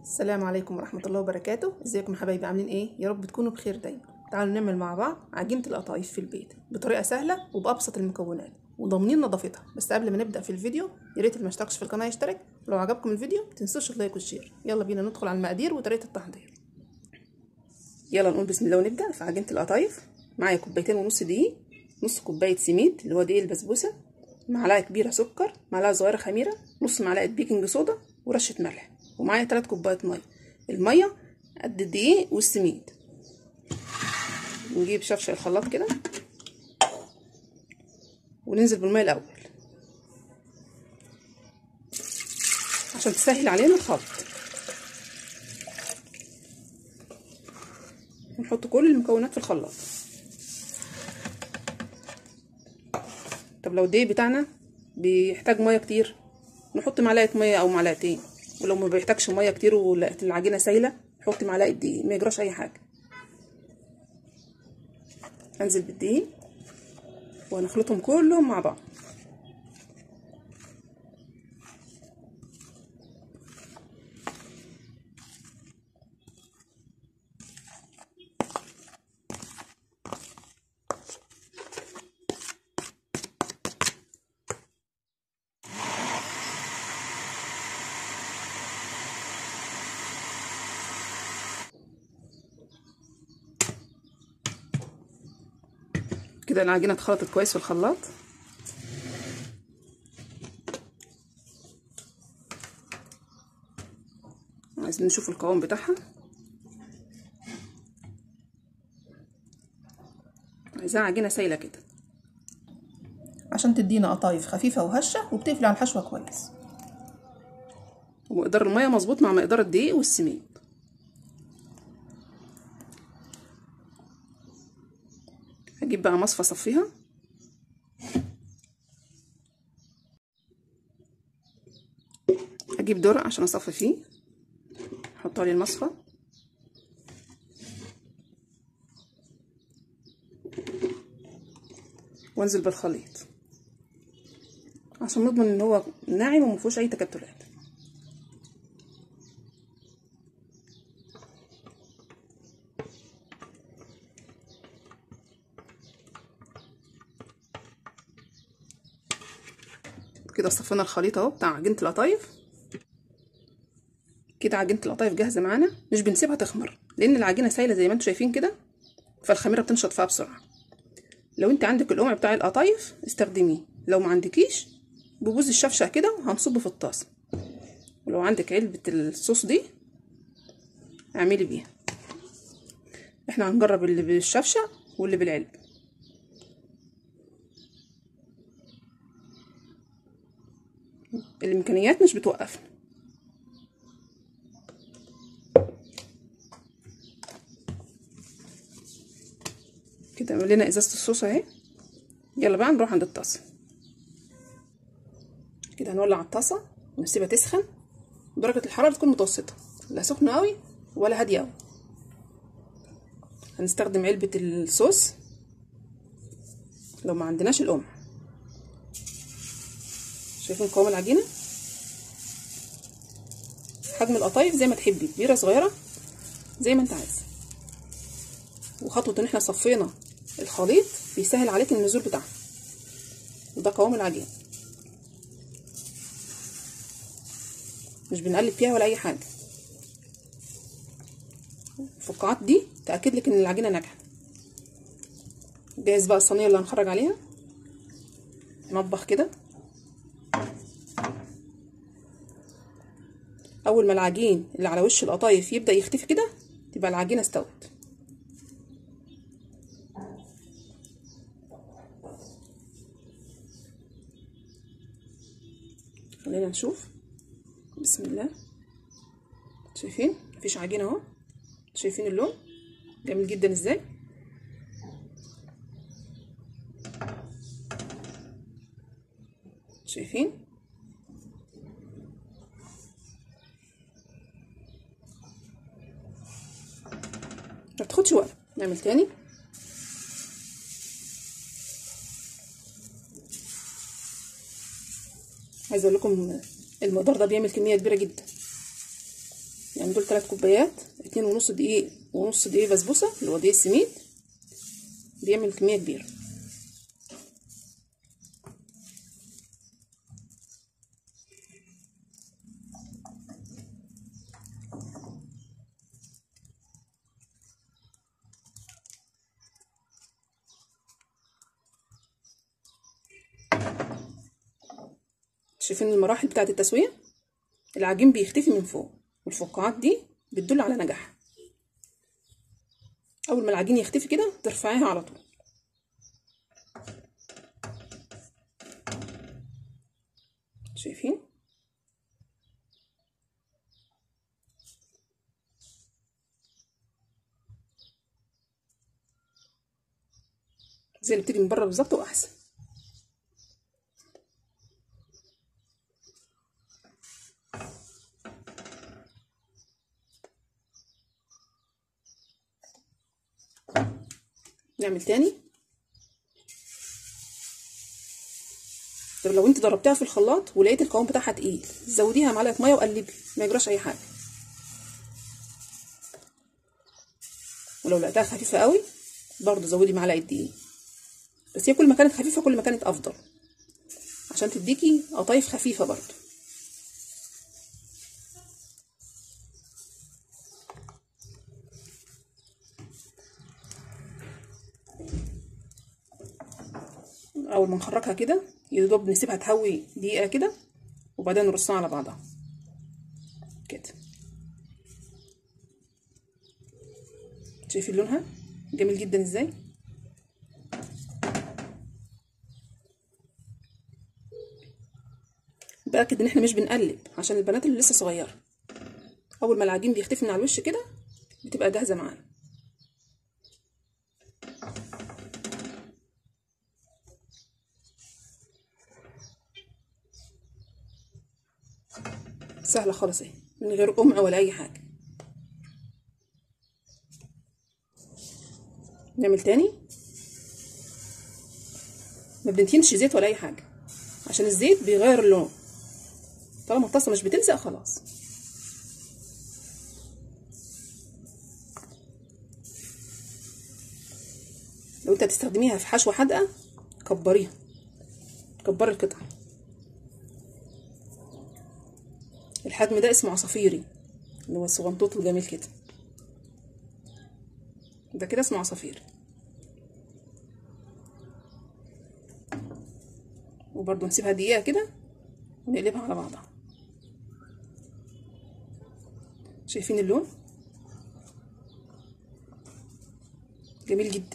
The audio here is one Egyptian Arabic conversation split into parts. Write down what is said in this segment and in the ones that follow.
السلام عليكم ورحمة الله وبركاته ازيكم يا حبايبي عاملين ايه يا رب تكونوا بخير دايما تعالوا نعمل مع بعض عجينة القطايف في البيت بطريقة سهلة وبأبسط المكونات وضامنين نظافتها بس قبل ما نبدأ في الفيديو يا ريت اللي ما اشتركش في القناة يشترك ولو عجبكم الفيديو متنسوش اللايك والشير يلا بينا ندخل على المقادير وطريقة التحضير يلا نقول بسم الله ونبدأ في عجينة القطايف معايا كوبايتين ونص دقيق نص كوباية سميد اللي هو دقيق البسبوسة معلقة كبيرة سكر معلقة صغيرة خميرة نص معلقة بيكنج صودا ورشة ملح ومعايا تلات كوبايات مية المية قد الدقيق والسميد نجيب شفشة الخلاط كده وننزل بالمية الأول عشان تسهل علينا الخلط نحط كل المكونات في الخلاط طب لو الدقيق بتاعنا بيحتاج ميه كتير نحط معلقه ميه او معلقتين ولو ما بيحتاجش ميه كتير ولقيت العجينه سايله نحط معلقه دقيق ما يجراش اي حاجه انزل بالدقيق وهنخلطهم كلهم مع بعض كده العجينه اتخلطت كويس في الخلاط عايزين نشوف القوام بتاعها عايزاها عجينه سايله كده عشان تدينا قطايف خفيفه وهشه وبتقفل على الحشوه كويس ومقدار الميه مظبوط مع مقدار الدقيق والسميد هجيب بقى مصفى اصفيها هجيب درق عشان اصفي فيه احطها لي المصفى وانزل بالخليط عشان نضمن ان هو ناعم ومفيهوش اي تكتلات كده صفينا الخليط اهو بتاع عجينه القطايف كده عجينه القطايف جاهزه معانا مش بنسيبها تخمر لان العجينه سايله زي ما انتم شايفين كده فالخميره بتنشط فيها بسرعه لو انت عندك القمع بتاع القطايف استخدميه لو ما عندكيش ببوز الشفشه كده وهنصبه في الطاسه ولو عندك علبه الصوص دي اعملي بيها احنا هنجرب اللي بالشفشه واللي بالعلب الامكانيات مش بتوقفنا كده ملينا ازازه الصوص اهي يلا بقى نروح عند الطاسه كده هنولع الطاسه ونسيبها تسخن درجه الحراره تكون متوسطه لا سخنه قوي ولا هاديه قوي هنستخدم علبه الصوص لو ما عندناش القمع شايفين قوام العجينه حجم القطايف زي ما تحبي كبيره صغيره زي ما انت عايز وخطوه ان احنا صفينا الخليط بيسهل عليك النزول بتاعها وده قوام العجينه مش بنقلب فيها ولا اي حاجه الفقاعات دي تاكد لك ان العجينه ناجحه جاهز بقى الصينيه اللي هنخرج عليها نطبخ كده اول ما العجين اللي على وش القطايف يبدا يختفي كده تبقى العجينه استوت خلينا نشوف بسم الله شايفين مفيش عجينه اهو شايفين اللون جميل جدا ازاي شايفين ما بتاخدش وقت نعمل تاني عايزه اقول لكم المقدار ده بيعمل كميه كبيره جدا يعني دول تلات كوبايات اتنين ونص دقيق ونص دقيق بسبوسة اللي هو دقيق السميد بيعمل كمية كبيرة شايفين المراحل بتاعة التسوية العجين بيختفي من فوق والفقاعات دي بتدل على نجاح اول ما العجين يختفي كده ترفعيها على طول شايفين زي اللي بتيجي من بره بالظبط واحسن نعمل تاني طب لو انت ضربتها في الخلاط ولقيت القوام بتاعها تقيل زوديها معلقه ميه وقلبي ما يجراش اي حاجه ولو لقيتها خفيفه قوي برضو زودي معلقه دقيق بس هي كل ما كانت خفيفه كل ما كانت افضل عشان تديكي قطايف خفيفه برضو اول ما نخرجها كده يا دوب نسيبها تهوي دقيقه كده وبعدين نرصها على بعضها كده شايفين لونها جميل جدا ازاي باكد ان احنا مش بنقلب عشان البنات اللي لسه صغيره اول ما العجين بيختفي من على الوش كده بتبقى جاهزه معانا سهلة خالص اهي من غير قمع ولا أي حاجة نعمل تاني ما بنتينش زيت ولا أي حاجة عشان الزيت بيغير اللون طالما الطاسة مش بتلزق خلاص لو انت هتستخدميها في حشوة حادقة كبريها كبري القطعة الحجم ده اسمه عصافيري اللي هو الصغنطوط الجميل كده ده كده اسمه عصافيري وبرضه نسيبها دقيقة كده ونقلبها على بعضها شايفين اللون جميل جدا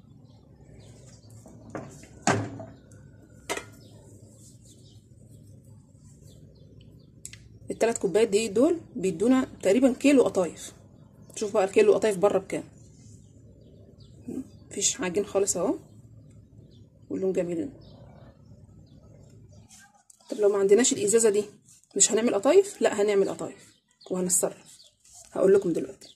التلات كوبايات دي دول بيدونا تقريبا كيلو قطايف شوف بقى الكيلو قطايف بره بكام مفيش عجين خالص اهو واللون جميل طب لو ما عندناش الازازه دي مش هنعمل قطايف لا هنعمل قطايف وهنتصرف هقول لكم دلوقتي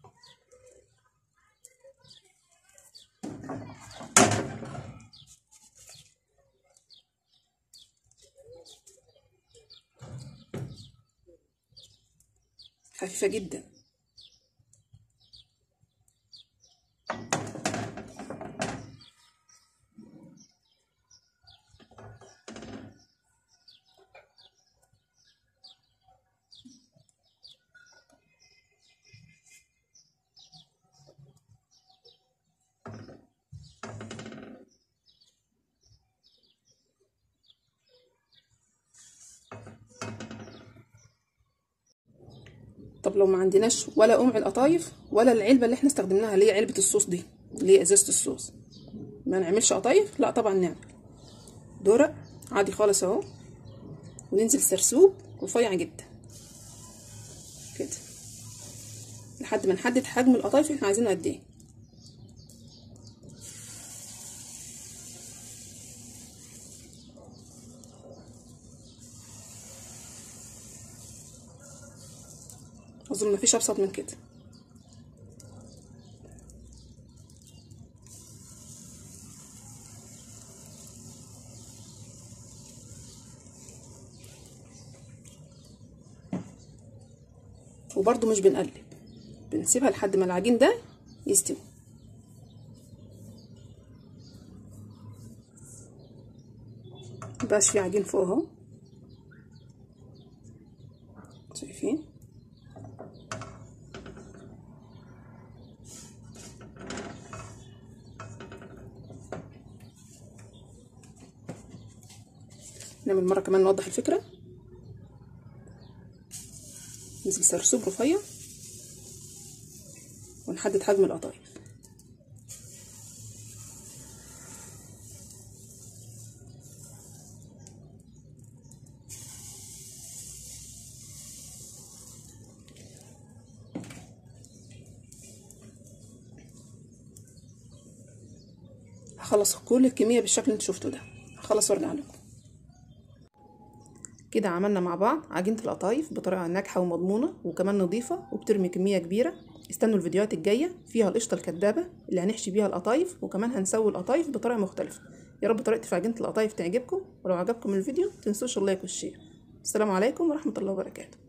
خفيفة جدا طب لو ما عندناش ولا قمع القطايف ولا العلبه اللي احنا استخدمناها اللي هي علبه الصوص دي اللي هي ازازه الصوص ما نعملش قطايف لا طبعا نعمل درق عادي خالص اهو وننزل سرسوب رفيع جدا كده لحد ما نحدد حجم القطايف احنا عايزينه قد ايه اظن مفيش ابسط من كده وبرده مش بنقلب بنسيبها لحد ما العجين ده يستوي مبقاش في عجين فوق اهو شايفين نعمل مرة كمان نوضح الفكرة نمسك سرسوب رفيع ونحدد حجم القطايف هخلص كل الكمية بالشكل اللي انتوا شفتوه ده هخلص وارجع لكم كده عملنا مع بعض عجينة القطايف بطريقة ناجحة ومضمونة وكمان نظيفة وبترمي كمية كبيرة استنوا الفيديوهات الجاية فيها القشطة الكدابة اللي هنحشي بيها القطايف وكمان هنسوي القطايف بطريقة مختلفة يا رب طريقتي في عجينة القطايف تعجبكم ولو عجبكم الفيديو متنسوش اللايك والشير السلام عليكم ورحمة الله وبركاته